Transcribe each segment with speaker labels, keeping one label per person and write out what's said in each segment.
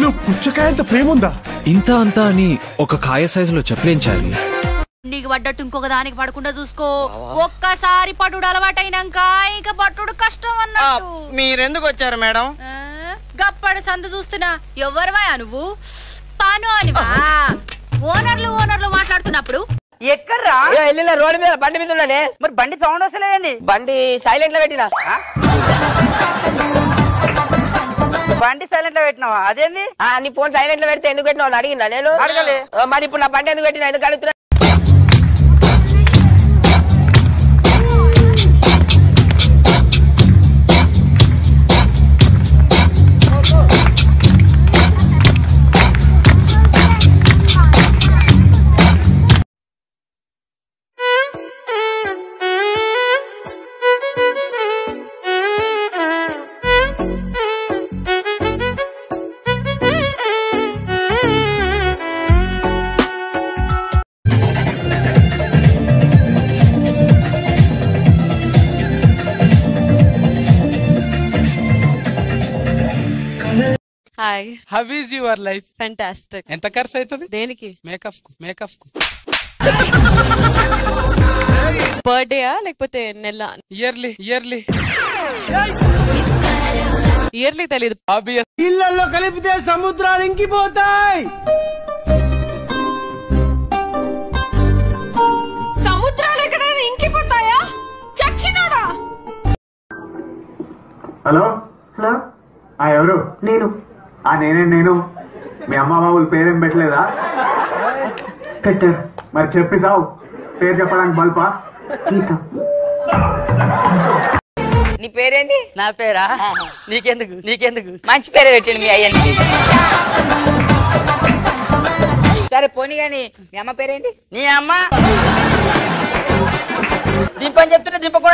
Speaker 1: నీలో పుచ్చకాయంత ప్రేమ ఉందా
Speaker 2: ఇంత అంతా అని ఒక కాయ సైజులో చెప్పలేం చారి
Speaker 3: నీకు పడ్డట్టు ఇంకొక దానికి పడకుండా చూసుకో ఒక్కసారి పట్టుడు అలవాటైనాక ఇక పట్టుడు కష్టం అన్నట్టు
Speaker 4: మీరెందుకు వచ్చారు మేడం
Speaker 3: ఆ, గప్పడి సందు చూస్తున్నా ఎవరివా నువ్వు పాను అనివా ఓనర్లు ఓనర్లు మాట్లాడుతున్నప్పుడు
Speaker 4: ఎక్కడ్రా
Speaker 5: వెళ్ళిన రోడ్డు మీద బండి మీద ఉన్నానే
Speaker 4: మరి బండి సౌండ్ వస్తలేదండి
Speaker 5: బండి సైలెంట్ లో పెట్టినా
Speaker 4: బండి సైలెంట్ లో పెట్టినావా అదేంది
Speaker 5: ఆ, నీ ఫోన్ సైలెంట్ లో పెడితే ఎందుకు పెట్టినావు అని అడిగిందా నేను
Speaker 4: అడగలే.
Speaker 5: ఆ, మరి ఇప్పుడు నా బండి ఎందుకు పెట్టినా ఎందుకు అడుగుతున్నా
Speaker 6: hi
Speaker 7: how is your life
Speaker 6: fantastic
Speaker 7: ఎంత ఖర్చు అవుతుంది
Speaker 6: దేనికి
Speaker 7: మేకప్ కు మేకప్ కు
Speaker 6: పర్ డే లేకపోతే నెల
Speaker 7: ఇయర్లీ ఇయర్లీ
Speaker 6: ఇయర్లీ తెలీదు
Speaker 7: ఆబ్వియస్
Speaker 1: ఇళ్లలో కలిపితే సముద్రాలు ఇంకిపోతాయి
Speaker 6: సముద్రాలు ఎక్కడైనా ఇంకిపోతాయా చచ్చినోడా
Speaker 8: హలో హలో ఆ ఎవరు నేను ఆ నేనే నేను మీ అమ్మ బాబుల పేరేం పెట్టలేదా పెట్టారు మరి చెప్పి సావు పేరు చెప్పడానికి బల్పా గీత
Speaker 5: నీ పేరేంటి
Speaker 4: నా పేరా నీకెందుకు నీకెందుకు మంచి పేరే పెట్టండి మీ అయ్యని
Speaker 5: సరే పోనీ గాని మీ అమ్మ పేరేంటి
Speaker 4: నీ అమ్మ దింపని చెప్తుంటే దింపకూడదు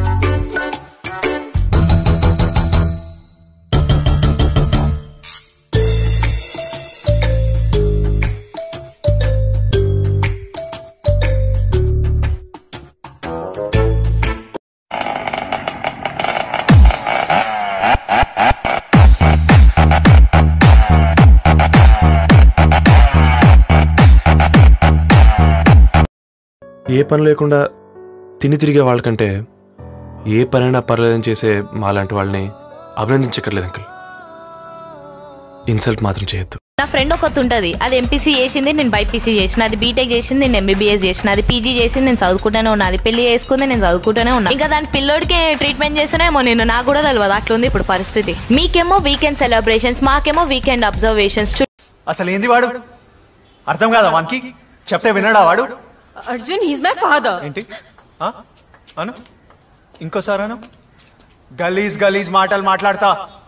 Speaker 9: ఏ పని లేకుండా తిని తిరిగే వాళ్ళకంటే ఏ పనైనా పర్లేదని చేసే మాలాంటి వాళ్ళని అభినందించక్కర్లేదు అంకుల్ ఇన్సల్ట్ మాత్రం చేయొద్దు
Speaker 10: నా ఫ్రెండ్ ఒకటి ఉంటది అది ఎంపీసీ చేసింది నేను బైపీసీ చేసిన అది బీటెక్ చేసింది నేను ఎంబీబీఎస్ చేసిన అది పీజీ చేసింది నేను చదువుకుంటూనే ఉన్నా అది పెళ్లి చేసుకుంది నేను చదువుకుంటూనే ఉన్నా ఇంకా దాని పిల్లోడికి ట్రీట్మెంట్ చేస్తేనేమో నేను నాకు కూడా తెలియదు అట్లుంది ఇప్పుడు పరిస్థితి మీకేమో వీకెండ్ సెలబ్రేషన్స్ మాకేమో వీకెండ్ అబ్జర్వేషన్స్
Speaker 1: అసలు ఏంది వాడు అర్థం కాదా వానికి చెప్తే వినడా వాడు
Speaker 6: అర్జున్ హీస్ మై ఫాదర్
Speaker 1: ఏంటి ఆ? అను ఇంకోసారి అను గలీజ్ గలీజ్ మాటలు మాట్లాడతా